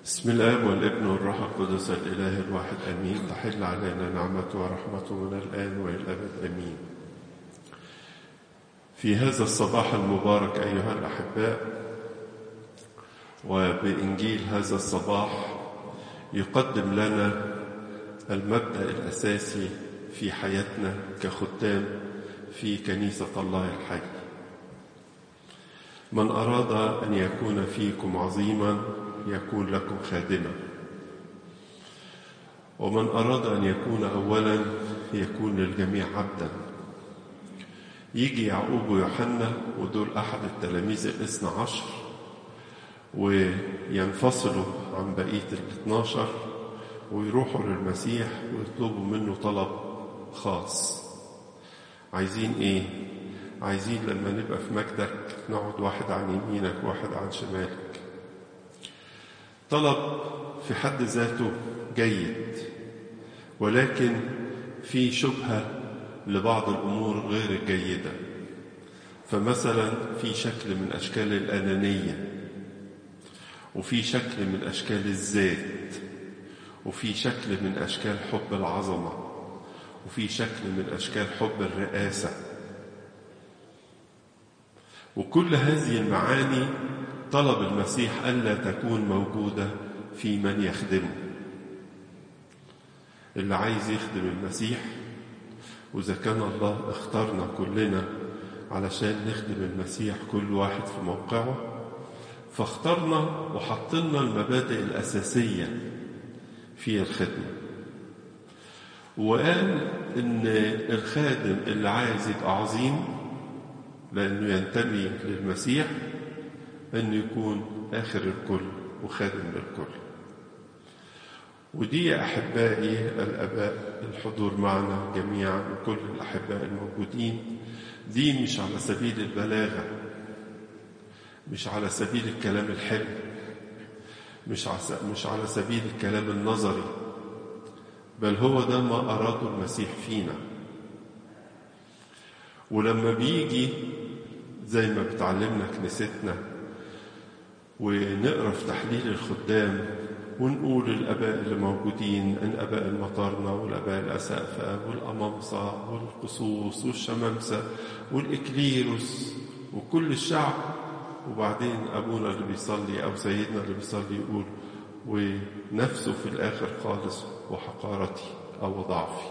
بسم الله والابن والروح القدس الإله الواحد أمين تحل علينا نعمته ورحمته من الآن وإلى الأبد أمين في هذا الصباح المبارك أيها الأحباء وبإنجيل هذا الصباح يقدم لنا المبدأ الأساسي في حياتنا كخدام في كنيسة الله الحي من أراد أن يكون فيكم عظيما يكون لكم خادما ومن أراد أن يكون أولا يكون للجميع عبدا يجي يعقوب ويوحنا ودول أحد التلاميذ الاثنى عشر وينفصلوا عن بقية الاثناشر ويروحوا للمسيح ويطلبوا منه طلب خاص عايزين ايه عايزين لما نبقى في مجدك نقعد واحد عن يمينك واحد عن شمالك طلب في حد ذاته جيد ولكن في شبهة لبعض الأمور غير الجيدة فمثلا في شكل من أشكال الأنانية وفي شكل من أشكال الذات وفي شكل من أشكال حب العظمة وفي شكل من أشكال حب الرئاسة وكل هذه المعاني طلب المسيح ألا تكون موجودة في من يخدمه اللي عايز يخدم المسيح وإذا كان الله اختارنا كلنا علشان نخدم المسيح كل واحد في موقعه فاخترنا وحطلنا المبادئ الأساسية في الخدمة وقال إن الخادم اللي عايز يبقى عظيم لأنه ينتمي للمسيح أن يكون آخر الكل وخادم للكل ودي يا أحبائي الأباء الحضور معنا جميعا وكل الأحباء الموجودين دي مش على سبيل البلاغة مش على سبيل الكلام الحلو مش مش على سبيل الكلام النظري بل هو ده ما أراده المسيح فينا ولما بيجي زي ما بتعلمنا كنيستنا ونقرا في تحليل الخدام ونقول الاباء اللي موجودين ان اباء المطارنه والاباء الاسافه والامامصه والقصوص والشمامسه والاكليروس وكل الشعب وبعدين ابونا اللي بيصلي او سيدنا اللي بيصلي يقول ونفسه في الاخر خالص وحقارتي او ضعفي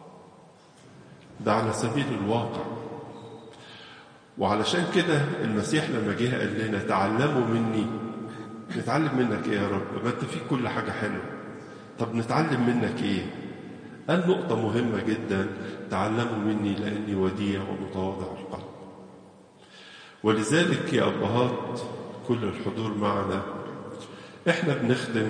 ده على سبيل الواقع وعلشان كده المسيح لما جه قال لنا تعلموا مني نتعلم منك ايه يا رب ما انت فيك كل حاجه حلوه طب نتعلم منك ايه قال نقطه مهمه جدا تعلموا مني لاني وديع ومتواضع القلب ولذلك يا ابهات كل الحضور معنا احنا بنخدم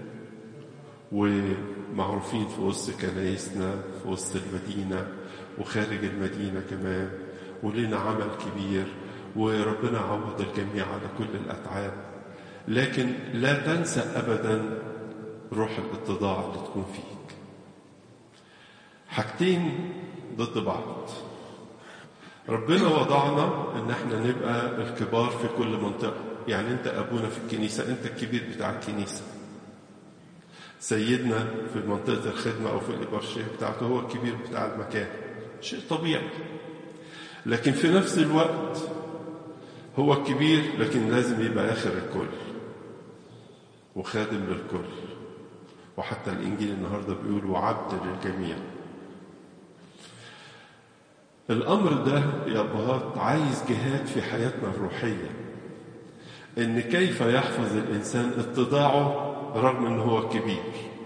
ومعروفين في وسط كنايسنا في وسط المدينه وخارج المدينه كمان ولنا عمل كبير وربنا عوض الجميع على كل الأتعاب لكن لا تنسى أبدا روح الاتضاع اللي تكون فيك حاجتين ضد بعض ربنا وضعنا ان احنا نبقى الكبار في كل منطقة يعني انت ابونا في الكنيسة انت الكبير بتاع الكنيسة سيدنا في منطقة الخدمة او في الإبرشية بتاعته هو الكبير بتاع المكان شيء طبيعي لكن في نفس الوقت هو الكبير لكن لازم يبقى آخر الكل وخادم للكل وحتى الإنجيل النهاردة بيقول وعبد للجميع الأمر ده يا أبهات عايز جهاد في حياتنا الروحية إن كيف يحفظ الإنسان اتضاعه رغم إن هو كبير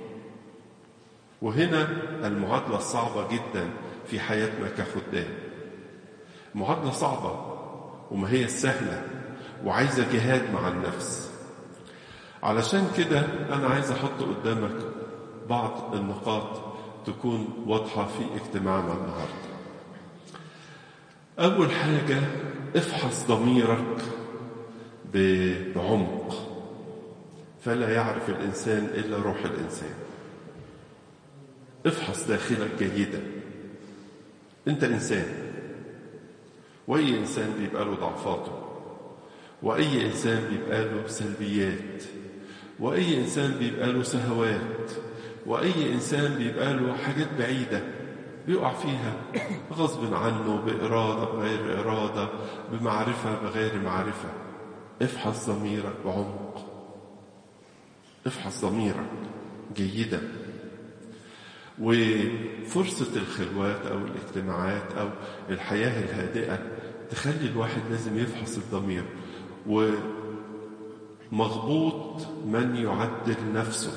وهنا المعادلة الصعبة جدا في حياتنا كخدام معادلة صعبة وما هي السهلة وعايزة جهاد مع النفس علشان كده أنا عايز أحط قدامك بعض النقاط تكون واضحة في اجتماعنا النهاردة أول حاجة افحص ضميرك بعمق فلا يعرف الإنسان إلا روح الإنسان افحص داخلك جيدا أنت إنسان واي انسان بيبقى له ضعفاته واي انسان بيبقى له سلبيات وأي إنسان بيبقى له سهوات وأي إنسان بيبقى له حاجات بعيدة بيقع فيها غصب عنه بإرادة بغير إرادة بمعرفة بغير معرفة افحص ضميرك بعمق افحص ضميرك جيدا وفرصة الخلوات أو الاجتماعات أو الحياة الهادئة تخلي الواحد لازم يفحص الضمير ومغبوط من يعدل نفسه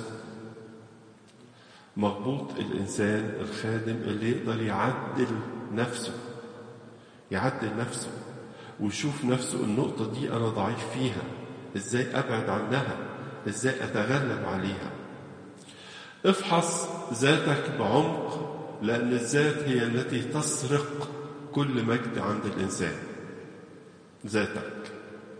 مغبوط الإنسان الخادم اللي يقدر يعدل نفسه يعدل نفسه ويشوف نفسه النقطة دي أنا ضعيف فيها إزاي أبعد عنها إزاي أتغلب عليها افحص ذاتك بعمق لأن الذات هي التي تسرق كل مجد عند الإنسان ذاتك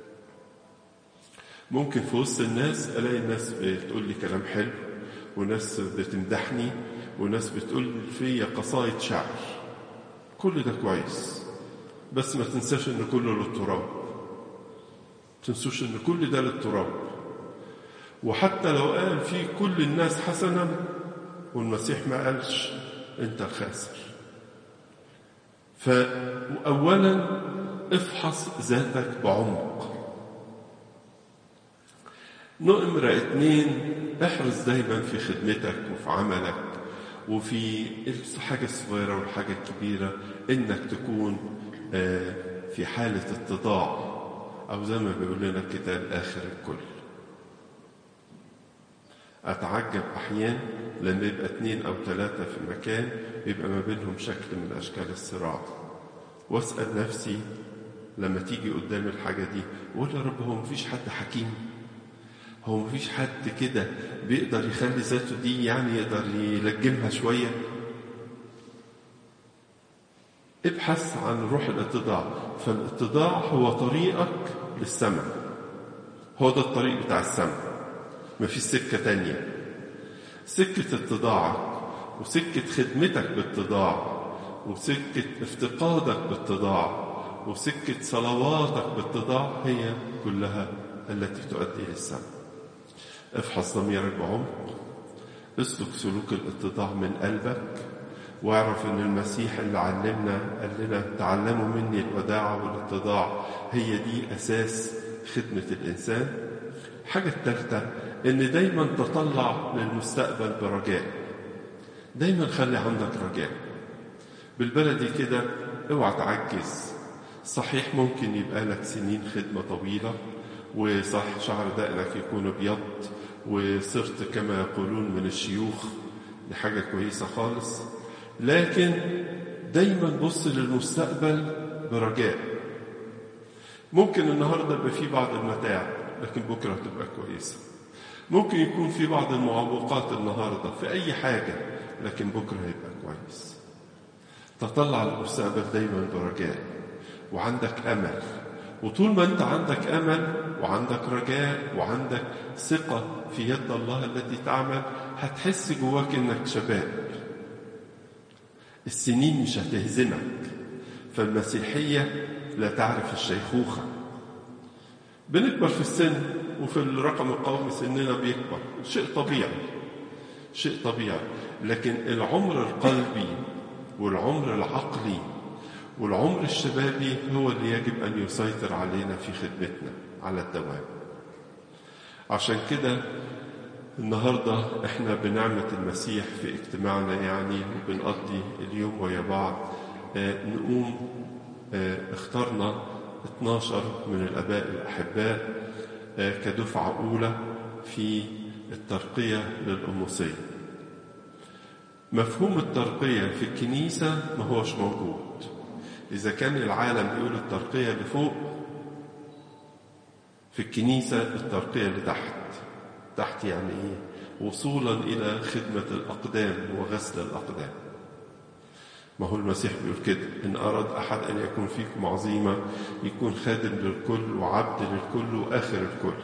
ممكن في وسط الناس ألاقي الناس بتقول لي كلام حلو وناس بتمدحني وناس بتقول فيا قصائد شعر كل ده كويس بس ما تنساش ان كله للتراب ما تنسوش ان كل ده للتراب وحتى لو قال في كل الناس حسنا والمسيح ما قالش انت الخاسر فأولا افحص ذاتك بعمق نمرة اتنين احرص دايما في خدمتك وفي عملك وفي الحاجة الصغيرة والحاجة الكبيرة انك تكون في حالة اتضاع او زي ما بيقول لنا الكتاب اخر الكل اتعجب احيانا لما يبقى اتنين او ثلاثة في مكان يبقى ما بينهم شكل من اشكال الصراع واسأل نفسي لما تيجي قدام الحاجة دي وقول يا رب هو مفيش حد حكيم هو مفيش حد كده بيقدر يخلي ذاته دي يعني يقدر يلجمها شوية ابحث عن روح الاتضاع فالاتضاع هو طريقك للسماء هو ده الطريق بتاع السماء مفيش سكة تانية سكة اتضاعك وسكة خدمتك باتضاع وسكة افتقادك باتضاع وسكة صلواتك باتضاع هي كلها التي تؤدي للسماء افحص ضميرك بعمق اسلك سلوك الاتضاع من قلبك واعرف ان المسيح اللي علمنا قال لنا تعلموا مني الوداعة والاتضاع هي دي اساس خدمة الانسان الحاجة الثالثة ان دايما تطلع للمستقبل برجاء دايما خلي عندك رجاء بالبلدي كده اوعى تعجز صحيح ممكن يبقى لك سنين خدمة طويلة وصح شعر دقنك يكون ابيض وصرت كما يقولون من الشيوخ دي حاجة كويسة خالص لكن دايما بص للمستقبل برجاء ممكن النهارده يبقى في بعض المتاع لكن بكره تبقى كويسه ممكن يكون في بعض المعوقات النهارده في اي حاجه لكن بكره هيبقى كويس تطلع للمستقبل دايما برجاء وعندك امل وطول ما انت عندك امل وعندك رجاء وعندك ثقه في يد الله التي تعمل هتحس جواك انك شباب السنين مش هتهزمك فالمسيحيه لا تعرف الشيخوخه بنكبر في السن وفي الرقم القومي سننا بيكبر شيء طبيعي شيء طبيعي لكن العمر القلبي والعمر العقلي والعمر الشبابي هو اللي يجب أن يسيطر علينا في خدمتنا على الدوام عشان كده النهاردة احنا بنعمة المسيح في اجتماعنا يعني وبنقضي اليوم ويا بعض اه نقوم اه اخترنا 12 من الآباء الأحباء اه كدفعة أولى في الترقية للأموسية مفهوم الترقية في الكنيسة ما هوش موجود إذا كان العالم بيقول الترقية لفوق في الكنيسة الترقية لتحت تحت يعني إيه وصولا إلى خدمة الأقدام وغسل الأقدام ما هو المسيح بيقول كده إن أراد أحد أن يكون فيكم عظيمة يكون خادم للكل وعبد للكل وآخر الكل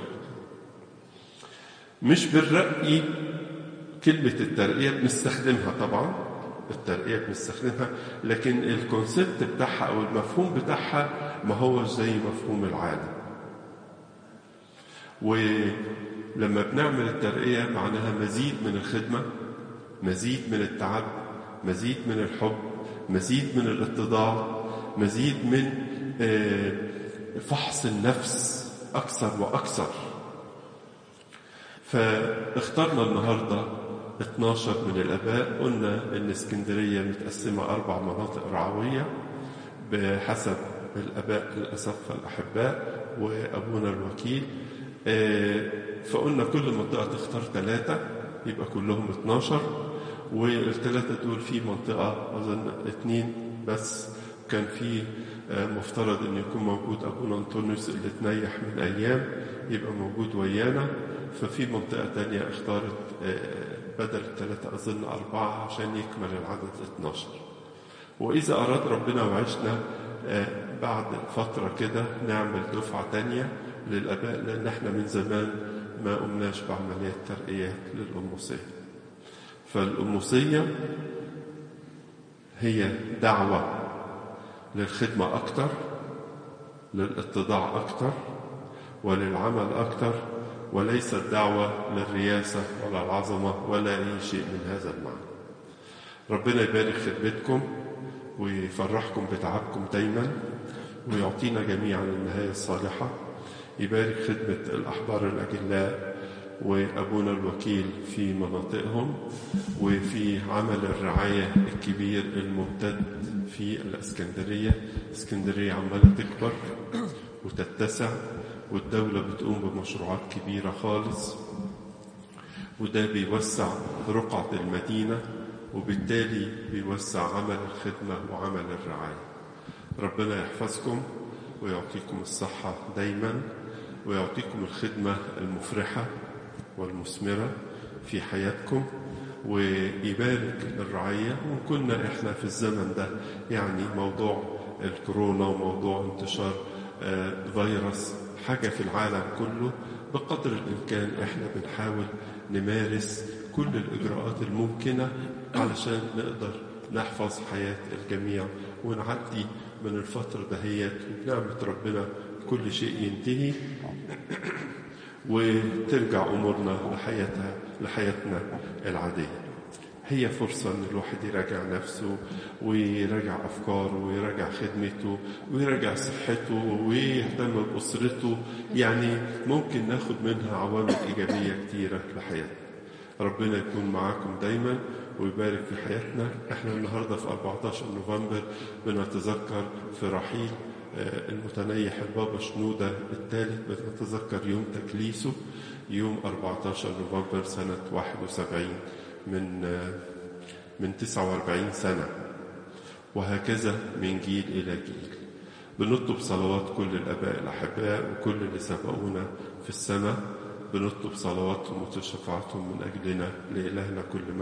مش بالرأي كلمة الترقية بنستخدمها طبعا الترقية بنستخدمها لكن الكونسبت بتاعها أو المفهوم بتاعها ما هو زي مفهوم العالم لما بنعمل الترقية معناها مزيد من الخدمة مزيد من التعب مزيد من الحب مزيد من الاتضاع مزيد من فحص النفس أكثر وأكثر فاخترنا النهاردة 12 من الآباء قلنا إن اسكندرية متقسمة أربع مناطق رعوية بحسب الآباء الأسقفة الأحباء وأبونا الوكيل فقلنا كل منطقة تختار ثلاثة يبقى كلهم 12 والثلاثة دول في منطقة أظن اثنين بس كان في مفترض أن يكون موجود أبونا أنطونيوس اللي تنيح من أيام يبقى موجود ويانا ففي منطقة تانية اختارت بدل الثلاثة أظن أربعة عشان يكمل العدد 12 وإذا أراد ربنا وعشنا بعد فترة كده نعمل دفعة تانية للآباء لأن احنا من زمان ما قمناش بعملية ترقيات للأموسية فالأموسية هي دعوة للخدمة أكتر للاتضاع أكتر وللعمل أكتر وليست دعوة للرياسة ولا العظمة ولا أي شيء من هذا المعنى ربنا يبارك خدمتكم ويفرحكم بتعبكم دايما ويعطينا جميعا النهاية الصالحة يبارك خدمة الأحبار الأجلاء وأبونا الوكيل في مناطقهم وفي عمل الرعاية الكبير الممتد في الإسكندرية اسكندرية عمالة تكبر وتتسع والدولة بتقوم بمشروعات كبيرة خالص وده بيوسع رقعة المدينة وبالتالي بيوسع عمل الخدمة وعمل الرعاية ربنا يحفظكم ويعطيكم الصحة دايما ويعطيكم الخدمة المفرحة والمثمرة في حياتكم ويبارك الرعية وكنا احنا في الزمن ده يعني موضوع الكورونا وموضوع انتشار فيروس حاجة في العالم كله بقدر الإمكان احنا بنحاول نمارس كل الإجراءات الممكنة علشان نقدر نحفظ حياة الجميع ونعدي من الفترة دهيت وبنعمة ربنا كل شيء ينتهي وترجع أمورنا لحياتها لحياتنا العادية هي فرصة إن الواحد يراجع نفسه ويراجع أفكاره ويراجع خدمته ويراجع صحته ويهتم بأسرته يعني ممكن ناخد منها عوامل إيجابية كتيرة لحياتنا ربنا يكون معاكم دايما ويبارك في حياتنا احنا النهاردة في 14 نوفمبر بنتذكر في رحيل المتنيح البابا شنودة الثالث بنتذكر يوم تكليسه يوم 14 نوفمبر سنة 71 من من 49 سنة وهكذا من جيل إلى جيل بنطلب صلوات كل الآباء الأحباء وكل اللي سبقونا في السماء بنطلب صلواتهم وتشفعاتهم من أجلنا لإلهنا كل